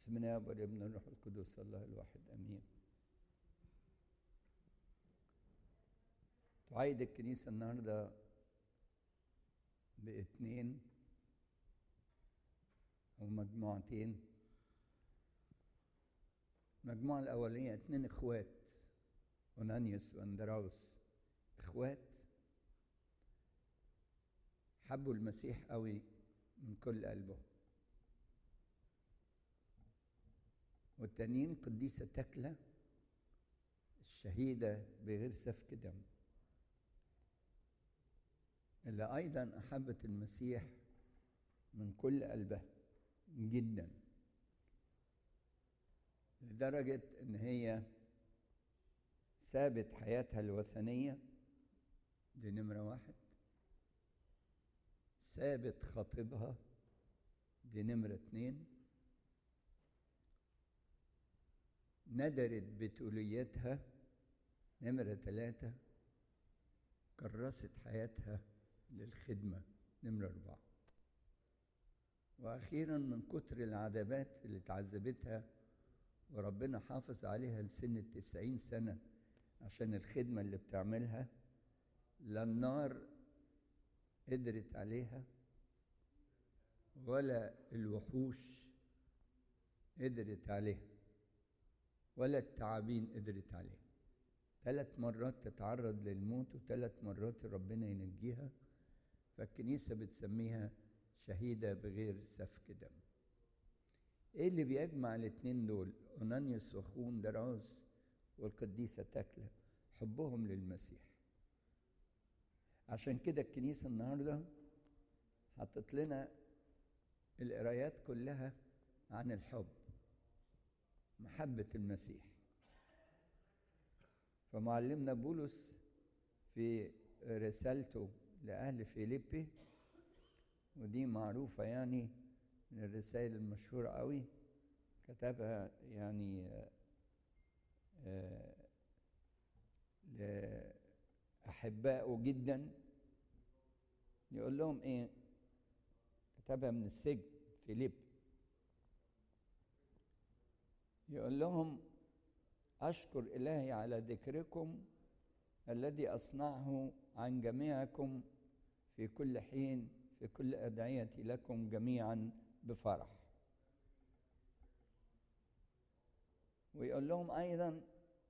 بسم الله والابن الروح القدس الله الواحد امين تعيد الكنيسه النهارده باثنين او مجموعتين المجموعه الاولانيه اثنين اخوات اونانيوس واندراوس اخوات حبوا المسيح قوي من كل قلبهم والتانيين قديسة تكلة الشهيدة بغير سفك دم اللي أيضا أحبت المسيح من كل قلبها جدا لدرجة إن هي سابت حياتها الوثنية دي نمرة واحد سابت خطيبها دي نمرة اتنين ندرت بتوليتها نمرة ثلاثة كرست حياتها للخدمة نمرة أربعة وأخيرا من كتر العذابات اللي تعذبتها وربنا حافظ عليها لسن التسعين سنة عشان الخدمة اللي بتعملها لا النار قدرت عليها ولا الوحوش قدرت عليها ولا التعابين قدرت عليها ثلاث مرات تتعرض للموت وثلاث مرات ربنا ينجيها فالكنيسة بتسميها شهيدة بغير سفك دم ايه اللي بيجمع الاثنين دول اونانيوس واخوه دراوس والقديسة تكلة حبهم للمسيح عشان كده الكنيسة النهاردة حطت لنا القرايات كلها عن الحب محبة المسيح فمعلمنا بولس في رسالته لأهل فيليبي ودي معروفة يعني من الرسائل المشهورة قوي كتبها يعني آه لأحبائه جدا يقول لهم إيه كتبها من السجن فيليب يقول لهم أشكر إلهي على ذكركم الذي أصنعه عن جميعكم في كل حين في كل أدعيتي لكم جميعا بفرح ويقول لهم أيضا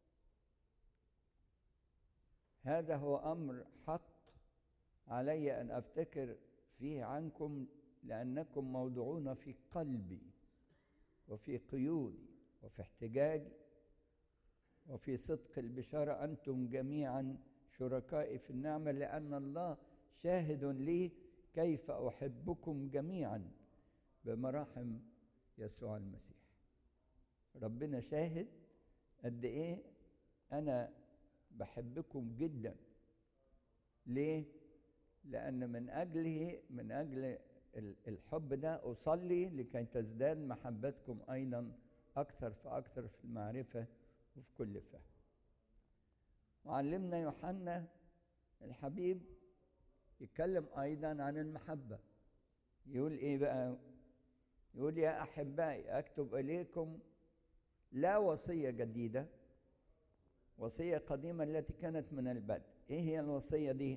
هذا هو أمر حق علي أن أفتكر فيه عنكم لأنكم موضوعون في قلبي وفي قيودي وفي احتجاجي وفي صدق البشارة أنتم جميعا شركائي في النعمة لأن الله شاهد لي كيف أحبكم جميعا بمراحم يسوع المسيح ربنا شاهد قد إيه أنا بحبكم جدا ليه؟ لأن من أجله من أجل الحب ده أصلي لكي تزداد محبتكم أيضا أكثر فأكثر في المعرفة وفي كل فهم معلمنا يوحنا الحبيب يتكلم أيضا عن المحبة يقول إيه بقى يقول يا أحبائي أكتب إليكم لا وصية جديدة وصية قديمة التي كانت من البدء إيه هي الوصية دي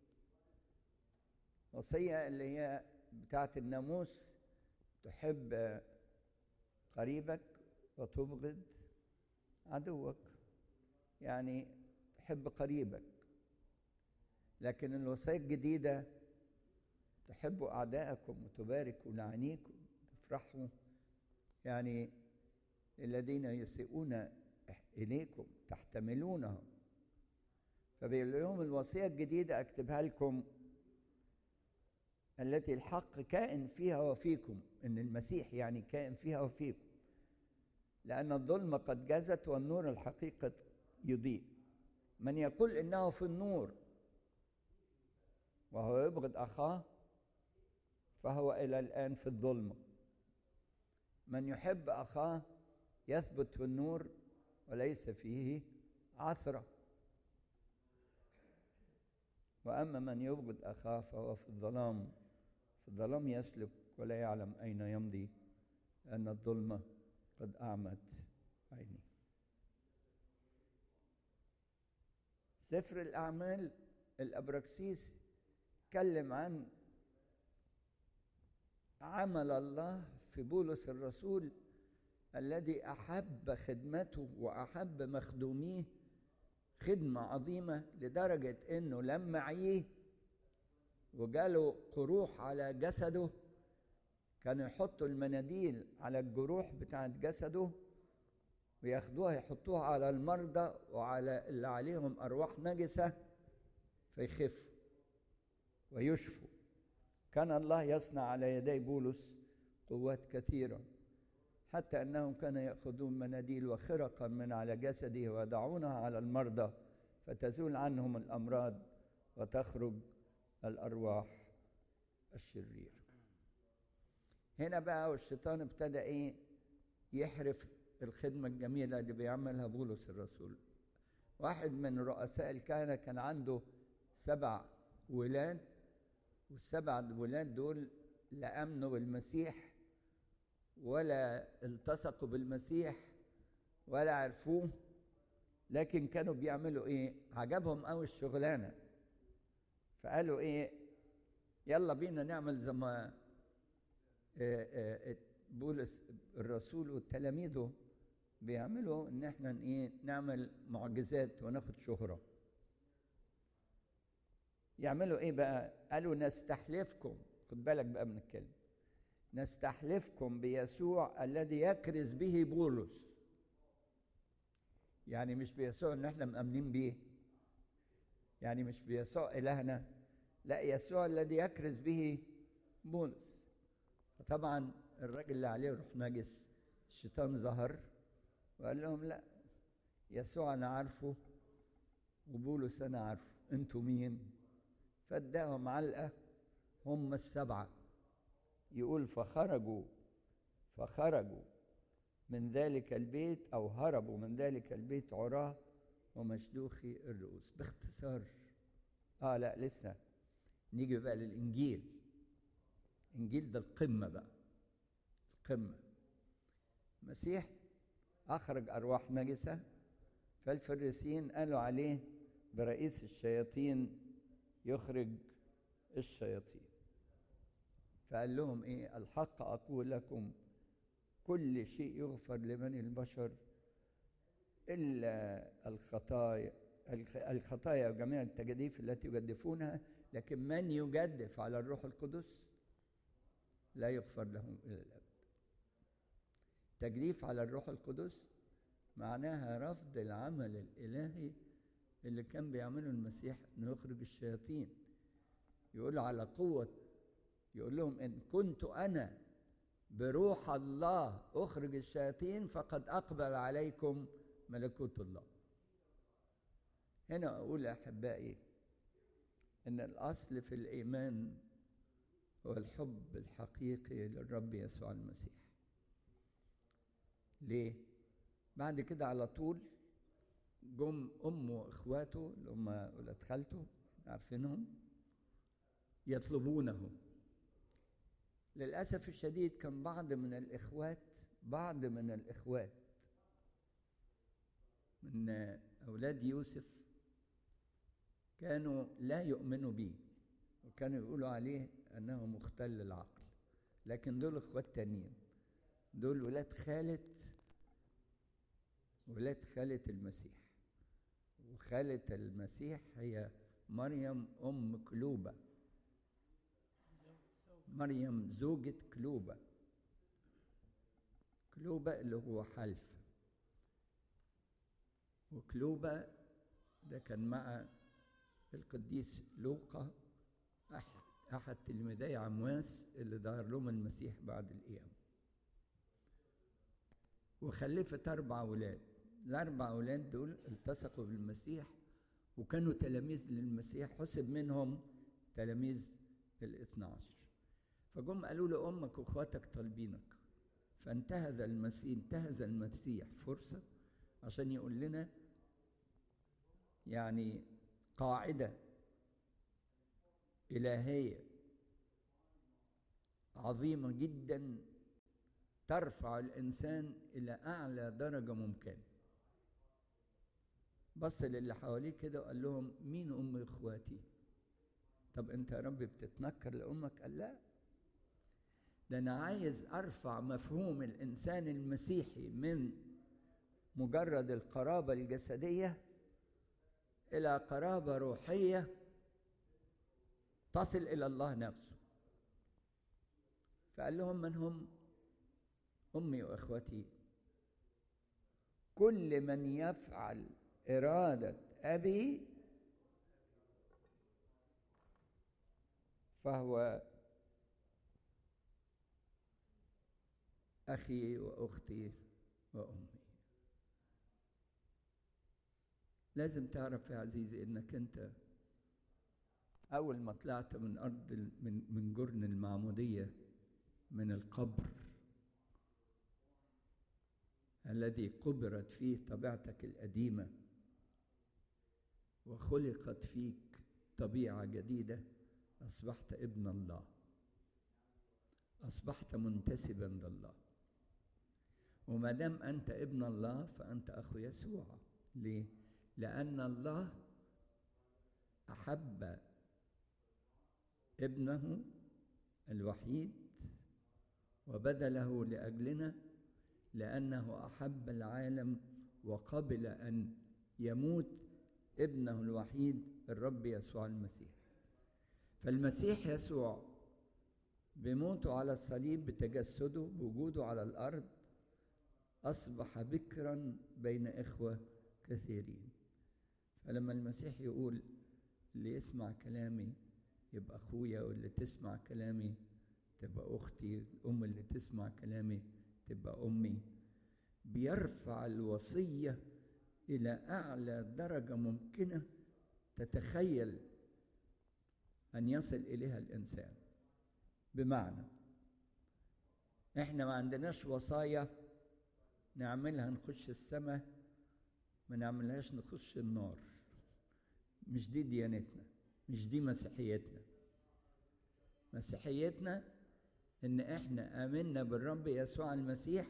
وصية اللي هي بتاعت الناموس تحب قريبك وتبغض عدوك يعني تحب قريبك لكن الوصية الجديدة تحبوا أعداءكم وتباركوا لعنيكم تفرحوا يعني الذين يسيئون إليكم تحتملونهم فبيقول لهم الوصية الجديدة أكتبها لكم التي الحق كائن فيها وفيكم ان المسيح يعني كائن فيها وفيكم لان الظلمه قد جازت والنور الحقيقه يضيء من يقول انه في النور وهو يبغض اخاه فهو الى الان في الظلمه من يحب اخاه يثبت في النور وليس فيه عثره واما من يبغض اخاه فهو في الظلام في الظلام يسلك ولا يعلم أين يمضي لأن الظلمة قد أعمت عيني سفر الأعمال الأبراكسيس اتكلم عن عمل الله في بولس الرسول الذي أحب خدمته وأحب مخدوميه خدمة عظيمة لدرجة إنه لما عيه وجاله قروح على جسده كانوا يحطوا المناديل على الجروح بتاعت جسده وياخدوها يحطوها على المرضى وعلى اللي عليهم أرواح نجسة فيخفوا ويشفوا كان الله يصنع على يدي بولس قوات كثيرة حتى أنهم كانوا يأخذون مناديل وخرقا من على جسده ويضعونها على المرضى فتزول عنهم الأمراض وتخرج الأرواح الشريرة هنا بقى والشيطان ابتدى إيه يحرف الخدمة الجميلة اللي بيعملها بولس الرسول واحد من رؤساء الكهنة كان عنده سبع ولاد والسبع ولاد دول لا امنوا بالمسيح ولا التصقوا بالمسيح ولا عرفوه لكن كانوا بيعملوا ايه عجبهم قوي الشغلانه فقالوا ايه يلا بينا نعمل زي ما بولس الرسول وتلاميذه بيعملوا ان احنا ايه نعمل معجزات وناخد شهره يعملوا ايه بقى قالوا نستحلفكم خد بالك بقى من الكلمه نستحلفكم بيسوع الذي يكرز به بولس يعني مش بيسوع اللي احنا مأمنين بيه يعني مش بيسوع إلهنا لا يسوع الذي يكرز به بولس فطبعا الراجل اللي عليه روح نجس الشيطان ظهر وقال لهم لا يسوع انا عارفه وبولس انا عارفه انتوا مين فاداهم علقه هم السبعه يقول فخرجوا فخرجوا من ذلك البيت او هربوا من ذلك البيت عراه ومشدوخي الرؤوس باختصار اه لا لسه نيجي بقى للانجيل الانجيل ده القمه بقى القمه المسيح اخرج ارواح نجسه فالفريسيين قالوا عليه برئيس الشياطين يخرج الشياطين فقال لهم ايه الحق اقول لكم كل شيء يغفر لبني البشر الا الخطايا الخطايا وجميع التجاديف التي يجدفونها لكن من يجدف على الروح القدس لا يغفر لهم الى الابد تجديف على الروح القدس معناها رفض العمل الالهي اللي كان بيعمله المسيح انه يخرج الشياطين يقول على قوه يقول لهم ان كنت انا بروح الله اخرج الشياطين فقد اقبل عليكم ملكوت الله هنا اقول احبائي ان الاصل في الايمان هو الحب الحقيقي للرب يسوع المسيح ليه بعد كده على طول جم امه واخواته اللي هم ولاد خالته عارفينهم يطلبونه للاسف الشديد كان بعض من الاخوات بعض من الاخوات من اولاد يوسف كانوا لا يؤمنوا به وكانوا يقولوا عليه انه مختل العقل لكن دول اخوات تانيين دول ولاد خالة ولاد خالة المسيح وخالة المسيح هي مريم أم كلوبة مريم زوجة كلوبة كلوبة اللي هو حلف وكلوبة ده كان مع القديس لوقا أحد تلميذي عمواس اللي ظهر لهم المسيح بعد القيامة وخلفت أربع أولاد الأربع أولاد دول التصقوا بالمسيح وكانوا تلاميذ للمسيح حسب منهم تلاميذ الاثنى عشر فجم قالوا له أمك وأخواتك طالبينك فانتهز المسيح انتهز المسيح فرصة عشان يقول لنا يعني قاعدة إلهية عظيمة جدا ترفع الإنسان إلى أعلى درجة ممكنة بص للي حواليه كده وقال لهم مين أم إخواتي طب أنت يا رب بتتنكر لأمك قال لا ده أنا عايز أرفع مفهوم الإنسان المسيحي من مجرد القرابة الجسدية إلى قرابة روحية تصل إلى الله نفسه فقال لهم من هم أمي وإخوتي كل من يفعل إرادة أبي فهو أخي وأختي وأمي لازم تعرف يا عزيزي إنك أنت أول ما طلعت من أرض من من جرن المعمودية من القبر الذي قبرت فيه طبيعتك القديمة وخلقت فيك طبيعة جديدة أصبحت ابن الله أصبحت منتسبا لله وما دام أنت ابن الله فأنت أخو يسوع ليه؟ لأن الله أحب ابنه الوحيد وبذله لأجلنا لأنه أحب العالم وقبل أن يموت ابنه الوحيد الرب يسوع المسيح فالمسيح يسوع بموته على الصليب بتجسده بوجوده على الأرض أصبح بكرا بين إخوة كثيرين فلما المسيح يقول اللي يسمع كلامي يبقى أخويا واللي تسمع كلامي تبقى أختي الأم اللي تسمع كلامي تبقى أمي بيرفع الوصية إلى أعلى درجة ممكنة تتخيل أن يصل إليها الإنسان بمعنى إحنا ما عندناش وصايا نعملها نخش السماء ما نعملهاش نخش النار مش دي ديانتنا مش دي مسيحيتنا مسيحيتنا ان احنا امنا بالرب يسوع المسيح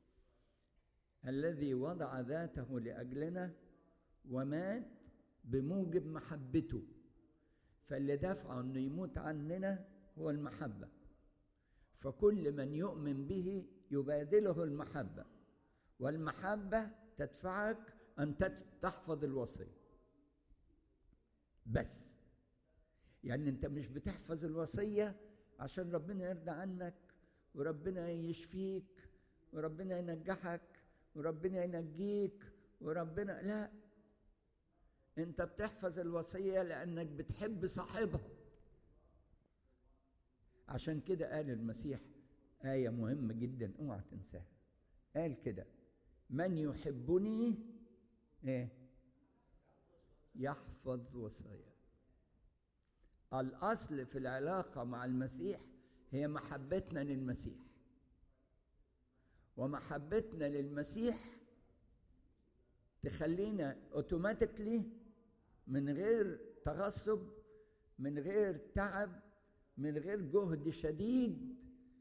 الذي وضع ذاته لاجلنا ومات بموجب محبته فاللي دفعه انه يموت عننا هو المحبه فكل من يؤمن به يبادله المحبه والمحبه تدفعك ان تحفظ الوصيه بس يعني انت مش بتحفظ الوصيه عشان ربنا يرضى عنك وربنا يشفيك وربنا ينجحك وربنا ينجيك وربنا لا انت بتحفظ الوصيه لانك بتحب صاحبها عشان كده قال المسيح ايه مهمه جدا اوعى تنساها قال كده من يحبني ايه يحفظ وصاياي الاصل في العلاقه مع المسيح هي محبتنا للمسيح ومحبتنا للمسيح تخلينا اوتوماتيكلي من غير تغصب من غير تعب من غير جهد شديد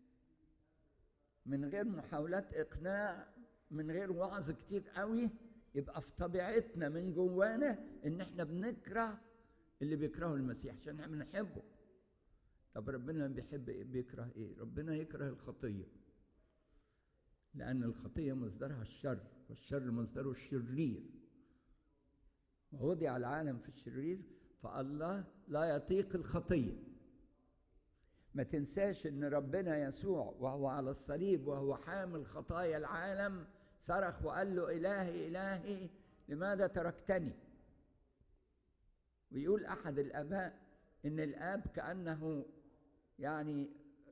من غير محاولات اقناع من غير وعظ كتير قوي يبقى في طبيعتنا من جوانا ان احنا بنكره اللي بيكرهه المسيح عشان احنا بنحبه طب ربنا بيحب إيه؟ بيكره ايه ربنا يكره الخطيه لان الخطيه مصدرها الشر والشر مصدره الشرير ووضع العالم في الشرير فالله لا يطيق الخطيه ما تنساش ان ربنا يسوع وهو على الصليب وهو حامل خطايا العالم صرخ وقال له الهي الهي لماذا تركتني ويقول احد الاباء ان الاب كانه يعني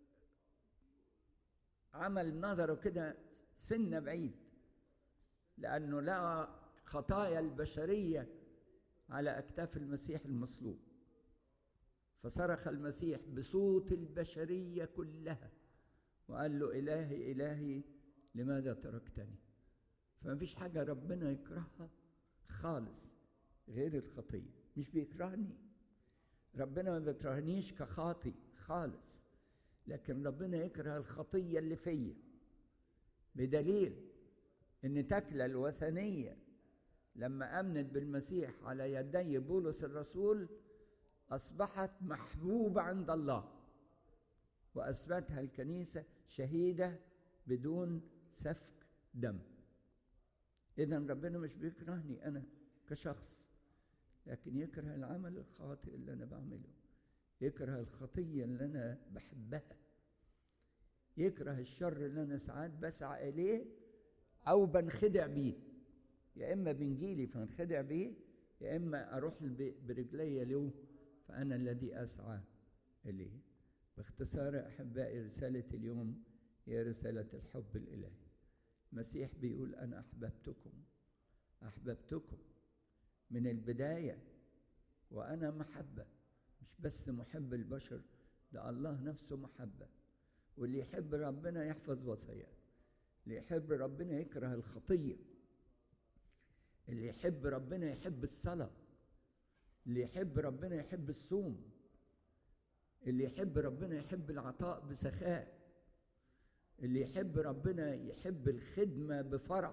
عمل نظره كده سنه بعيد لانه لقى خطايا البشريه على اكتاف المسيح المصلوب فصرخ المسيح بصوت البشريه كلها وقال له الهي الهي لماذا تركتني فما فيش حاجه ربنا يكرهها خالص غير الخطيه مش بيكرهني ربنا ما بيكرهنيش كخاطي خالص لكن ربنا يكره الخطيه اللي فيا بدليل ان تكلة الوثنية لما امنت بالمسيح على يدي بولس الرسول اصبحت محبوبة عند الله واثبتها الكنيسة شهيدة بدون سفك دم اذا ربنا مش بيكرهني انا كشخص لكن يكره العمل الخاطئ اللي انا بعمله يكره الخطيه اللي انا بحبها يكره الشر اللي انا ساعات بسعى اليه او بنخدع بيه يا اما بنجيلي فانخدع بيه يا اما اروح برجلي له فانا الذي اسعى اليه باختصار يا احبائي رساله اليوم هي رساله الحب الالهي المسيح بيقول انا احببتكم احببتكم من البدايه وانا محبه مش بس محب البشر ده الله نفسه محبه واللي يحب ربنا يحفظ وصاياه اللي يحب ربنا يكره الخطيه اللي يحب ربنا يحب الصلاه اللي يحب ربنا يحب الصوم اللي يحب ربنا يحب العطاء بسخاء اللي يحب ربنا يحب الخدمه بفرح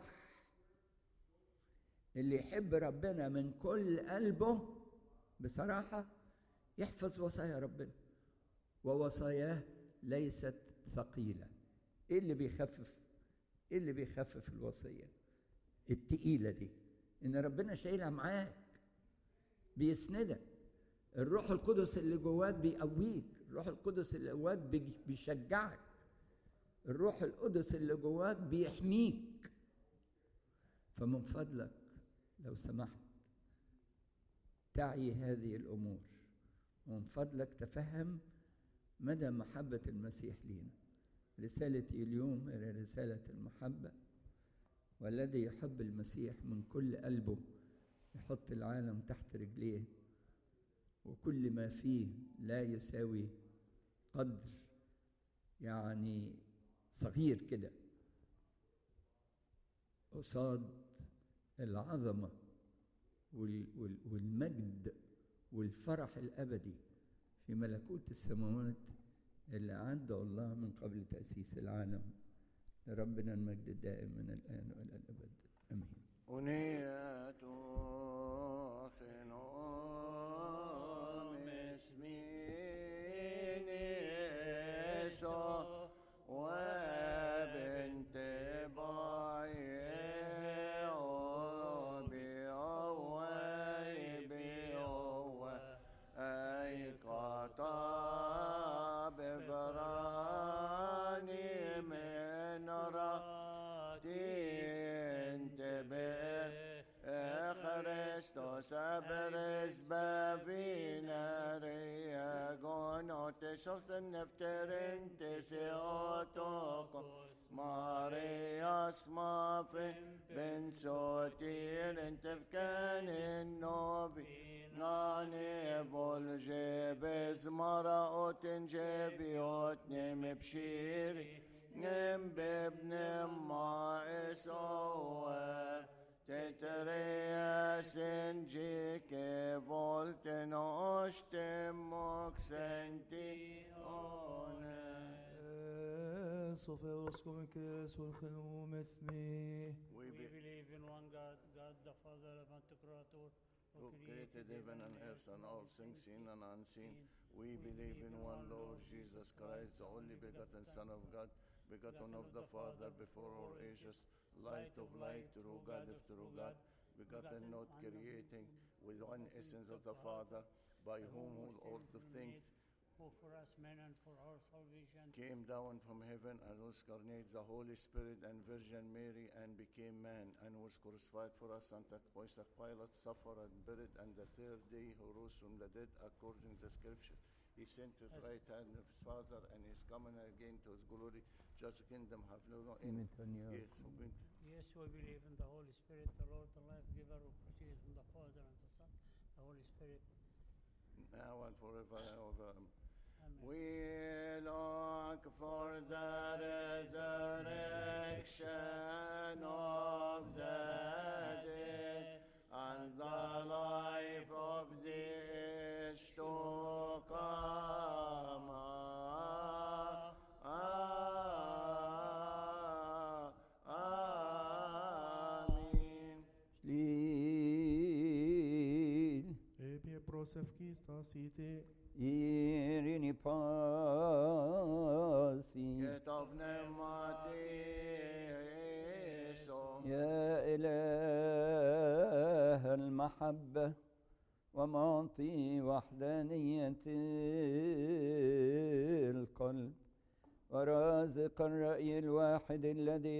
اللي يحب ربنا من كل قلبه بصراحه يحفظ وصايا ربنا ووصاياه ليست ثقيله ايه اللي بيخفف ايه اللي بيخفف الوصيه التقيله دي ان ربنا شايلها معاك بيسندك الروح القدس اللي جواك بيقويك الروح القدس اللي جواك بيشجعك الروح القدس اللي جواك بيحميك فمن فضلك لو سمحت تعي هذه الامور ومن فضلك تفهم مدى محبه المسيح لينا رسالتي اليوم هي رساله المحبه والذي يحب المسيح من كل قلبه يحط العالم تحت رجليه وكل ما فيه لا يساوي قدر يعني صغير كده قصاد العظمة والمجد والفرح الأبدي في ملكوت السماوات اللي أعده الله من قبل تأسيس العالم لربنا المجد الدائم من الآن وإلى الأبد آمين أنية خنوم اسمين يسوع وبنت Sabres bavina reagon otesos nefterentes eotokos Marias mafin ben sotir entefkan novi Nane volje mara oten jeviot nem bshiri nem bebnem ma esoa Tetereas ingike volten ostem moxenti one. Sopheros come cresul chenum ethmi. We We be, believe in one God, God the Father, Pantocrator, who created heaven and earth and all things seen and unseen. We believe in one Lord Jesus Christ, the only begotten Son of God, begotten of the Father before all ages, light of light, true God of true God, begotten, not creating, with one essence of the Father, by whom all the things who for us men and for our salvation came down from heaven and was incarnate the Holy Spirit and Virgin Mary and became man and was crucified for us and took Pontius Pilate, suffered and buried, and the third day he rose from the dead according to the scripture. He sent to his right hand of his Father and is coming again to his glory, judge the kingdom have no end. Yes, who been Yes, we believe in the Holy Spirit, the Lord, the life giver, who proceeds from the Father and the Son, the Holy Spirit. now and forever and ever. Amen. We look for the resurrection of the dead and the life of the age to come. Ah, ah, Josef Kistasite, Irini pasi كتاب نماتيسو يا إله المحبة ومعطي وحدانية القلب ورازق الرأي الواحد الذي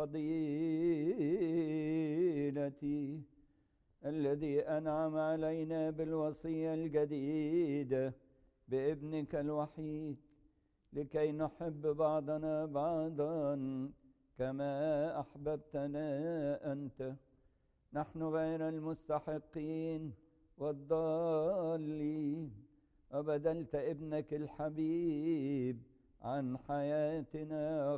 للفضيلة الذي أنعم علينا بالوصية الجديدة بابنك الوحيد لكي نحب بعضنا بعضا كما أحببتنا أنت نحن غير المستحقين والضالين وبدلت ابنك الحبيب عن حياتنا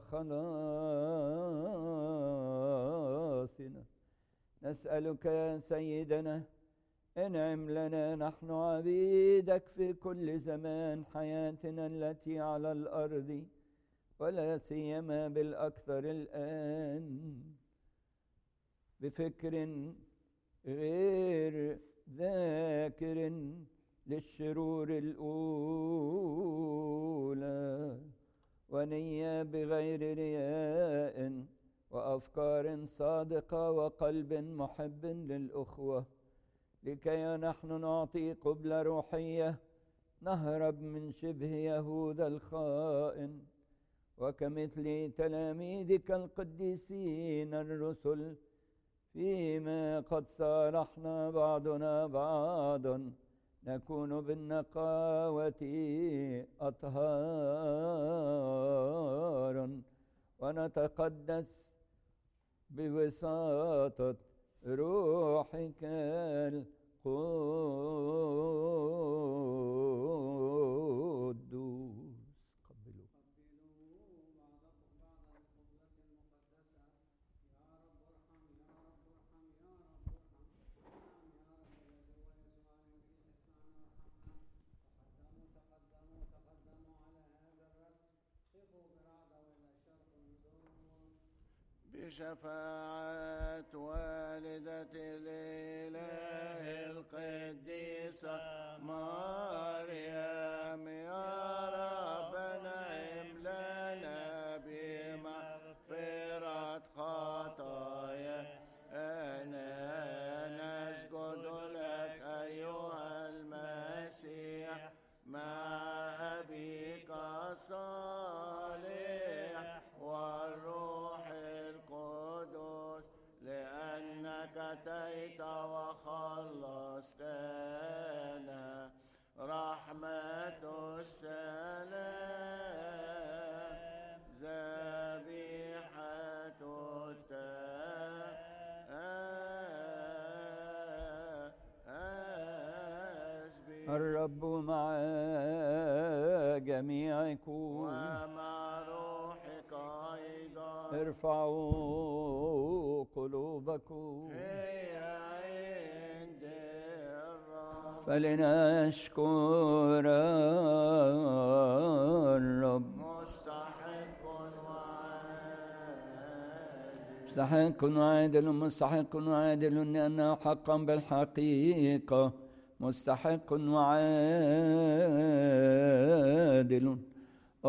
خلاصنا نسألك يا سيدنا انعم لنا نحن عبيدك في كل زمان حياتنا التي على الأرض ولا سيما بالأكثر الآن بفكر غير ذاكر للشرور الأولى ونية بغير رياء وأفكار صادقة وقلب محب للأخوة لكي نحن نعطي قبلة روحية نهرب من شبه يهوذا الخائن وكمثل تلاميذك القديسين الرسل فيما قد صالحنا بعضنا بعضا نكون بالنقاوة أطهارا ونتقدس بوساطة روحك القدوس قبلوا بشفاعة والدة الإله القديسة مريم يا ربنا املنا بمغفرة خطايا أنا نسجد لك أيها المسيح مع أبيك الصالح والروح القدس لأنك أتيت وخلصتنا رحمة السلام ذبيحة التسبيح الرب مع جميعكم ومع روحك أيضا ارفعوا قلوبكم هي عند الرب فلنشكر الرب مستحق وعادل مستحق وعادل مستحق وعادل لأنه حقا بالحقيقة مستحق وعادل